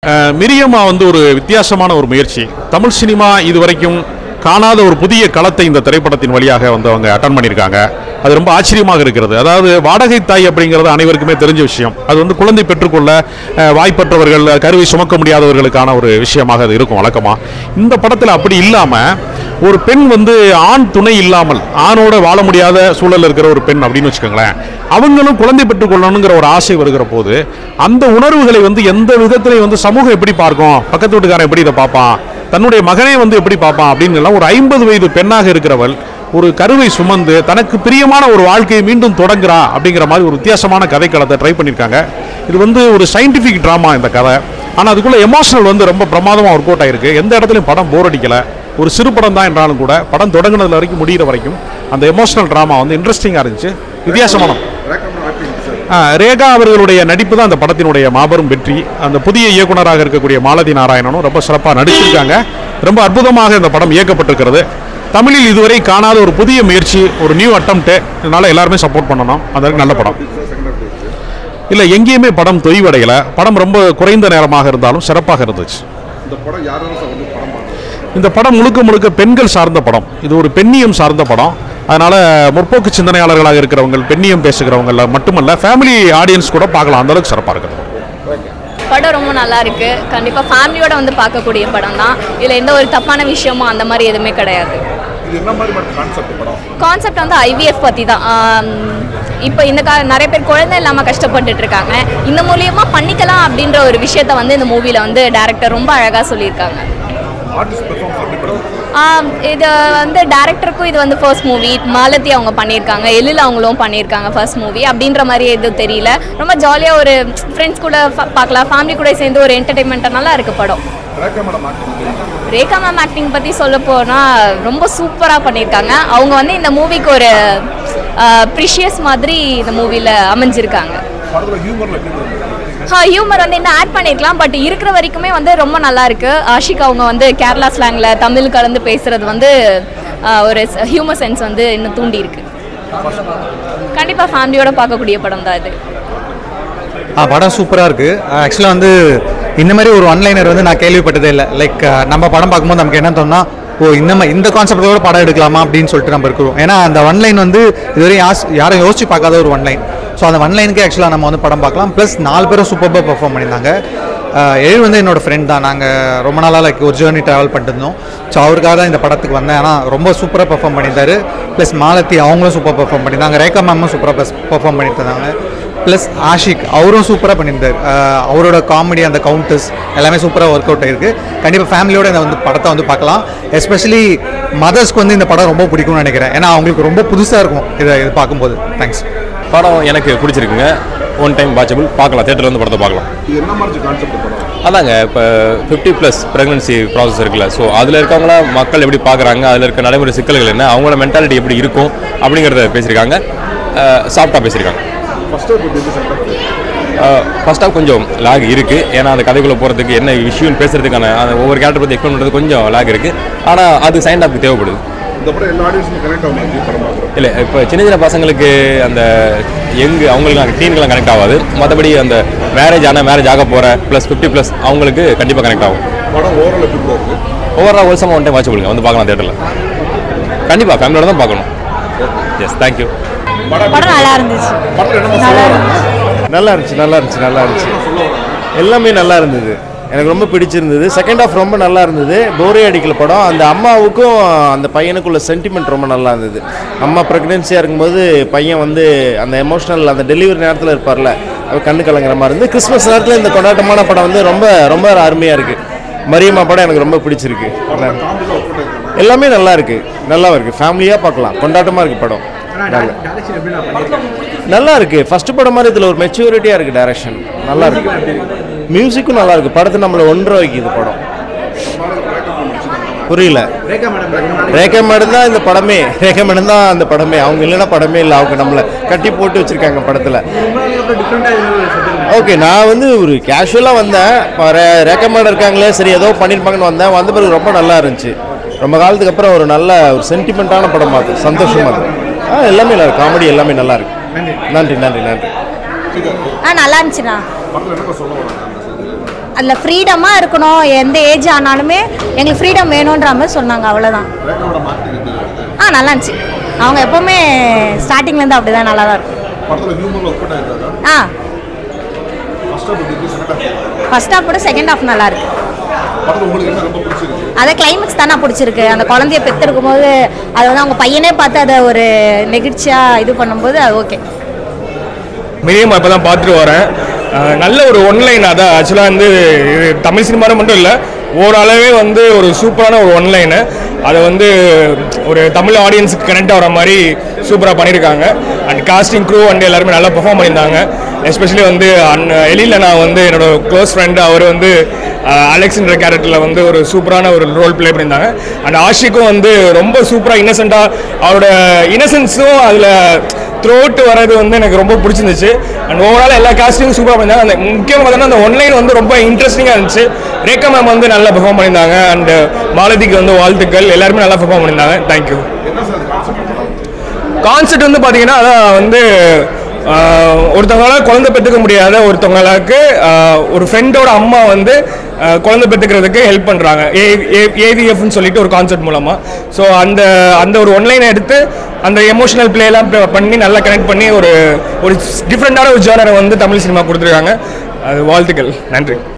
அஹ், மிரியம்மா வந்து ஒரு வித்தியாசமான ஒரு முயற்சி தமிழ் சினிமா இதுவரைக்கும் காணாத ஒரு புதிய களத்தை இந்த திரைப்படத்தின் வழியாக வந்து அவங்க அட்டன் பண்ணியிருக்காங்க அது ரொம்ப ஆச்சரியமாக இருக்கிறது அதாவது வாடகை தாய் அப்படிங்கிறது அனைவருக்குமே தெரிஞ்ச விஷயம் அது வந்து குழந்தை பெற்றுக்கொள்ள அஹ், வாய்ப்பற்றவர்கள் கருவை சுமக்க முடியாதவர்களுக்கான ஒரு விஷயமாக அது இருக்கும் வழக்கமாக இந்த படத்தில் அப்படி இல்லாமல் ஒரு பெண் வந்து ஆண் துணை இல்லாமல் ஆணோட வாழ முடியாத சூழல்ல இருக்கிற ஒரு பெண் அப்படின்னு வச்சுக்கோங்களேன் அவங்களும் குழந்தை பெற்றுக்கொள்ளணுங்கிற ஒரு ஆசை வருகிற போது அந்த உணர்வுகளை வந்து எந்த விதத்திலையும் வந்து சமூகம் எப்படி பார்க்கும் பக்கத்து வீட்டுக்காரன் எப்படி இதை பார்ப்பான் தன்னுடைய மகனே வந்து எப்படி பார்ப்பான் அப்படின்னு எல்லாம் ஒரு ஐம்பது வயது பெண்ணாக இருக்கிறவள் ஒரு கருவை சுமந்து தனக்கு பிரியமான ஒரு வாழ்க்கையை மீண்டும் தொடங்குறா அப்படிங்கிற மாதிரி ஒரு வித்தியாசமான கதைக்களத்தை ட்ரை பண்ணியிருக்காங்க இது வந்து ஒரு சயின்டிஃபிக் ட்ராமா இந்த கதை ஆனால் அதுக்குள்ள எமோஷனல் வந்து ரொம்ப பிரமாதமாக ஒர்க் அவுட் ஆயிருக்கு எந்த இடத்துலையும் படம் போர் அடிக்கல ஒரு சிறு படம் தான் என்றாலும் கூட படம் தொடங்குனதுல வரைக்கும் முடிகிற வரைக்கும் அந்த எமோஷனல் ட்ராமா வந்து இன்ட்ரெஸ்டிங்காக இருந்துச்சு வித்தியாசமான ஆ, ரேகா அவர்களுடைய நடிப்பு தான் அந்த படத்தினுடைய மாபெரும் வெற்றி அந்த புதிய இயக்குனராக இருக்கக்கூடிய மாலதி நாராயணனும் ரொம்ப சிறப்பாக நடிச்சிருக்காங்க ரொம்ப அற்புதமாக இந்த படம் இயக்கப்பட்டிருக்கிறது தமிழில் இதுவரை காணாத ஒரு புதிய முயற்சி ஒரு நியூ அட்டம்ப்ட் இதனால எல்லாருமே சப்போர்ட் பண்ணணும் அதற்கு நல்ல படம் இல்லை எங்கேயுமே படம் தொய்வடையல படம் ரொம்ப குறைந்த நேரமாக இருந்தாலும் சிறப்பாக இருந்துச்சு இந்த படம் யாரும் சார் வந்து படம் பார்க்கணும் இந்த படம் முழுக்க முழுக்க பெண்கள் சார்ந்த படம் இது ஒரு பெண்ணியம் சார்ந்த படம் அதனால முற்போக்கு சிந்தனையாளர்களாக இருக்கிறவங்க பெண்ணியம் பேசுகிறவங்கள மட்டுமல்ல ஃபேமிலி ஆடியன்ஸ் கூட பார்க்கலாம் அந்த அளவுக்கு சிறப்பாக இருக்குது படம் ரொம்ப நல்லா இருக்கு கண்டிப்பாக ஃபேமிலியோட வந்து பார்க்கக்கூடிய படம் தான் இதில் எந்த ஒரு தப்பான விஷயமும் அந்த மாதிரி எதுவுமே கிடையாது இது என்ன மாதிரி கான்செப்ட் படம் கான்செப்ட் வந்து ஐவிஎஃப் பற்றி தான் இப்போ இந்த கா நிறைய பேர் குழந்தை இல்லாமல் கஷ்டப்பட்டுட்டு இருக்காங்க இந்த மூலியமா பண்ணிக்கலாம் அப்படின்ற ஒரு விஷயத்த வந்து இந்த மூவியில் வந்து டேரக்டர் ரொம்ப அழகாக சொல்லியிருக்காங்க ஆர்டிஸ்ட் பெர்ஃபார்ம் எப்படி படம் ஆம், இது வந்து டேரக்டருக்கும் இது வந்து ஃபர்ஸ்ட் மூவி மாலதி அவங்க பண்ணியிருக்காங்க எழில் அவங்களும் பண்ணியிருக்காங்க ஃபர்ஸ்ட் மூவி அப்படின்ற மாதிரி எதுவும் தெரியல ரொம்ப ஜாலியாக ஒரு ஃப்ரெண்ட்ஸ் கூட ஃப- பார்க்கலாம் ஃபேமிலி கூட சேர்ந்து ஒரு என்டர்டைன்மெண்ட்டாக நல்லா இருக்கு படம் Rekha madam acting Rekha ma'am acting பற்றி சொல்ல போனால் ரொம்ப சூப்பராக பண்ணியிருக்காங்க அவங்க வந்து இந்த மூவிக்கு ஒரு ப்ரிஷியஸ் மாதிரி இந்த மூவியில் அமைஞ்சிருக்காங்க படத்தில் ஹியூமரில் எப்படி இருந்தது ஹா ஹியூமர் வந்து இன்னும் ஆட் பண்ணியிருக்கலாம் பட் இருக்கிற வரைக்குமே வந்து ரொம்ப நல்லா இருக்கு ஆஷிக் அவங்க வந்து கேரளா ஸ்லாங்கில் தமிழ் கலந்து பேசுறது வந்து ஆஹ், ஒரு ஹியூமர் சென்ஸ் வந்து இன்னும் தூண்டி இருக்கு கண்டிப்பாக ஃபேமிலியோட பார்க்கக்கூடிய படம் தான் இது ஆ படம் சூப்பராக இருக்குது ஆக்சுவலாக வந்து இந்த மாதிரி ஒரு ஒன்லைனர் வந்து நான் கேள்விப்பட்டதே இல்லை லைக் நம்ம படம் பார்க்கும்போது நமக்கு என்ன தோணுனா ஓ இந்த மாதிரி இந்த கான்செப்டோட படம் எடுக்கலாமா அப்படின்னு சொல்லிட்டு நம்ம இருக்கிறோம் ஏன்னா அந்த ஒன்லைன் வந்து இதுவரை யாஸ் யாரும் யோசிச்சு பார்க்காத ஒரு ஒன்லைன் ஸோ அந்த ஒன்லைனுக்கு ஆக்சுவலாக நம்ம வந்து படம் பார்க்கலாம் ப்ளஸ் நாலு பேரும் சூப்பராக பெர்ஃபார்ம் பண்ணியிருந்தாங்க ஆஹ் எழு வந்து என்னோட ஃப்ரெண்ட் தான் நாங்கள் ரொம்ப நாளாக லைக் ஒரு ஜேர்னி ட்ராவல் பண்ணிட்டு இருந்தோம் ஸோ அவருக்காக தான் இந்த படத்துக்கு வந்தேன் ஆனால் ரொம்ப சூப்பராக பெர்ஃபார்ம் பண்ணியிருந்தாரு ப்ளஸ் மாலத்தி அவங்களும் சூப்பராக பெர்ஃபார்ம் பண்ணியிருந்தாங்க ரேகா மேமும் சூப்பராக பெர்ஃபார்ம் பண்ணிட்டு இருந்தாங்க ப்ளஸ் ஆஷிக் அவரும் சூப்பராக பண்ணியிருந்தார் ஆஹ் அவரோட காமெடி அந்த கவுண்டர்ஸ் எல்லாமே சூப்பராக ஒர்க் அவுட் ஆயிருக்கு கண்டிப்பாக ஃபேமிலியோட இந்த வந்து படத்தை வந்து பார்க்கலாம் எஸ்பெஷலி மதர்ஸ்க்கு வந்து இந்த படம் ரொம்ப பிடிக்கும்னு நினைக்கிறேன் ஏன்னா அவங்களுக்கு ரொம்ப புதுசாக இருக்கும் இதை இது பார்க்கும்போது தேங்க்ஸ் படம் எனக்கு பிடிச்சிருக்குங்க ஒன் டைம் வாட்சபிள் பார்க்கலாம் தேட்டரில் வந்து படத்தை பார்க்கலாம் இது என்ன மாதிரி கான்செப்ட் படம் அதாங்க இப்போ ஃபிஃப்டி ப்ளஸ் ப்ரெக்னன்சி ப்ராசஸ் இருக்குல்ல ஸோ அதில் இருக்கவங்கள மக்கள் எப்படி பார்க்குறாங்க அதில் இருக்க நடைமுறை சிக்கல்கள் என்ன அவங்களோட மென்டாலிட்டி எப்படி இருக்கும் அப்படிங்கிறத பேசியிருக்காங்க சாஃப்டாக பேசியிருக்காங்க ஃபர்ஸ்ட் ஒரு எப்படி சென்டர் ஃபர்ஸ்ட் ஆஃப் கொஞ்சம் லாக் இருக்குது ஏன்னா அந்த கதைக்குள்ளே போகிறதுக்கு என்ன இஷ்யூன்னு பேசுறதுக்கான அந்த ஒவ்வொரு கேரக்டர் பற்றி எக்ஸ்பிளைன் பண்ணுறது கொஞ்சம் லாக் இருக்குது ஆனால் அது சைண்ட் ஆஃப் தேவைப்படுது இந்த படம் எல்லா ஆடியன்ஸும் கனெக்ட் ஆகும் மாதிரி படம் பார்க்குறோம் இல்லை இப்போ சின்ன சின்ன பசங்களுக்கு அந்த யங் அவங்களுக்கு டீன்கெலாம் கனெக்ட் ஆகாது மற்றபடி அந்த மேரேஜ் ஆனால் மேரேஜ் ஆக போகிற ப்ளஸ் ஃபிஃப்டி ப்ளஸ் அவங்களுக்கு கண்டிப்பாக கனெக்ட் ஆகும் படம் ஓவரால் எப்படி bro இருக்கு ஓவரால் ஹோல்சமாக ஒன் டைம் வாட்ச் பண்ணுங்க வந்து பார்க்கலாம் தேட்டரில் கண்டிப்பாக ஃபேமிலியோட தான் பார்க்கணும் எஸ் தேங்க்யூ படம் நல்லா இருந்துச்சு படத்தில் என்ன நல்லா நல்லா இருந்துச்சு நல்லா இருந்துச்சு நல்லா இருந்துச்சு எல்லாமே நல்லா இருந்தது எனக்கு ரொம்ப பிடிச்சிருந்தது செகண்ட் ஹாஃப் ரொம்ப நல்லா இருந்தது போரே அடிக்கல படம் அந்த அம்மாவுக்கும் அந்த பையனுக்குள்ள சென்டிமெண்ட் ரொம்ப நல்லா இருந்தது அம்மா ப்ரெக்னென்சியாக இருக்கும்போது பையன் வந்து அந்த எமோஷனல் அந்த டெலிவரி நேரத்தில் இருப்பார்ல அது கண்ணு கலங்குற மாதிரி இருந்து கிறிஸ்மஸ் நேரத்தில் இந்த கொண்டாட்டமான படம் வந்து ரொம்ப ரொம்ப அருமையாக இருக்குது மரியம்மா படம் எனக்கு ரொம்ப பிடிச்சிருக்கு எல்லாமே நல்லா இருக்கு நல்லா இருக்கு ஃபேமிலியாக பார்க்கலாம் கொண்டாட்டமாக இருக்கு படம் நல்லா நல்லா இருக்கு ஃபர்ஸ்ட் படம் மாதிரி இதில் ஒரு மெச்சூரிட்டியா இருக்கு டைரக்ஷன் நல்லா இருக்கு மியூசிக்கும் நல்லா இருக்கு படத்தை நம்மளை ஒன்றரை வைக்குது படம் புரியல ரேகா மேடம் தான் இந்த படமே ரேகா மேடம் தான் அந்த படமே அவங்க இல்லைன்னா படமே இல்லை அவங்க நம்மளை கட்டி போட்டு வச்சிருக்காங்க படத்தில் ஓகே நான் வந்து ஒரு கேஷுவலாக வந்தேன் இப்போ ரே- ரேகா மேடம் இருக்காங்களே சரி ஏதோ பண்ணியிருப்பாங்கன்னு வந்தேன் வந்த பிறகு ரொம்ப நல்லா இருந்துச்சு ரொம்ப காலத்துக்கு அப்புறம் ஒரு நல்ல ஒரு சென்டிமெண்ட்டான படம் பார்த்து சந்தோஷமா இருக்கு ஆ எல்லாமே நல்லா இருக்கு காமெடி எல்லாமே நல்லா இருக்கு நன்றி நன்றி நன்றி ஆ நல்லா இருந்துச்சுண்ணா அதில் ஃப்ரீடமாக இருக்கணும் எந்த ஏஜ் ஆனாலுமே எங்களுக்கு ஃப்ரீடம் வேணுன்ற மாதிரி சொன்னாங்க அவ்வளோதான் ரேகாவோட மார்க்கெட் எப்படி இருக்கு ஆ நல்லா இருந்துச்சு அவங்க எப்போவுமே ஸ்டார்டிங்லேருந்து அப்படி தான் நல்லா தான் இருக்கும் படத்தில் ஹியூமரில் ஒர்க் பண்ண இருக்காங்க ஆ ஃபர்ஸ்ட் ஹாஃப் எப்படி இருக்கு செகண்ட் ஹாஃப் ஃபர்ஸ்ட் ஹாஃப் கூட செகண்ட் ஹாஃப் நல்லா இருக்கு படத்தில் உங்களுக்கு என்ன ரொம்ப பிடிச்சிருக்கு அதை கிளைமேக்ஸ் தானே பிடிச்சிருக்கு அந்த குழந்தைய பெற்றெடுக்கும் போது அதை வந்து அவங்க பையனே பார்த்து அதை ஒரு நெகிழ்ச்சியாக இது பண்ணும்போது அது ஓகே மினிமம் இப்போ தான் பார்த்துட்டு வரேன் அஹ் நல்ல ஒரு ஒன்லைன் அதான் ஆக்சுவலாக வந்து இது தமிழ் சினிமாவில் மட்டும் இல்லை ஓரளவே வந்து ஒரு சூப்பரான ஒரு ஒன்லைனு அதை வந்து ஒரு தமிழ் ஆடியன்ஸுக்கு கனெக்ட் ஆகிற மாதிரி சூப்பராக பண்ணியிருக்காங்க அண்ட் காஸ்டிங் க்ரூ அண்ட் எல்லாருமே நல்லா பெர்ஃபார்ம் பண்ணியிருந்தாங்க எஸ்பெஷலி வந்து அன் எலியில் நான் வந்து என்னோட க்ளோஸ் ஃப்ரெண்டு அவர் வந்து அஹ், அலெக்ஸ்ன்ற கேரக்டரில் வந்து ஒரு சூப்பரான ஒரு ரோல் ப்ளே பண்ணியிருந்தாங்க அண்ட் ஆஷிக்கும் வந்து ரொம்ப சூப்பராக இன்னசென்ட்டாக அவரோட இன்னசென்ஸும் அதில் த்ரோட்டு வர்றது வந்து எனக்கு ரொம்ப பிடிச்சிருந்துச்சு அண்ட் ஓவரால் எல்லா காஸ்டிங்கும் சூப்பராக பண்ணியிருந்தாங்க அந்த முக்கியமாக பார்த்தீங்கன்னா அந்த ஒன்லைன் வந்து ரொம்ப இன்ட்ரெஸ்டிங்காக இருந்துச்சு ரேகா மேம் வந்து நல்லா பெர்ஃபார்ம் பண்ணியிருந்தாங்க அண்ட் மாலதிக்கு வந்து வாழ்த்துக்கள் எல்லாருமே நல்லா பெர்ஃபார்ம் பண்ணியிருந்தாங்க தேங்க்யூ என்ன சார் கான்செப்ட் கான்செப்ட் வந்து பார்த்தீங்கன்னா அதான் வந்து ஆஹ், ஒருத்தவங்களால குழந்தை பெற்றுக்க முடியாத ஒருத்தவங்களுக்கு ஆஹ், ஒரு ஃப்ரெண்டோட அம்மா வந்து ஆஹ், குழந்தை பெற்றுக்கிறதுக்கு ஹெல்ப் பண்ணுறாங்க ஏவிஎஃப்னு சொல்லிட்டு ஒரு கான்செப்ட் மூலமாக ஸோ அந்த அந்த ஒரு ஒன்லைனை எடுத்து அந்த எமோஷனல் பிளேலாம் பண்ணி நல்லா கனெக்ட் பண்ணி ஒரு ஒரு டிஃப்ரெண்ட்டான ஒரு ஜேர்னரை வந்து தமிழ் சினிமா கொடுத்துருக்காங்க அது வாழ்த்துக்கள் நன்றி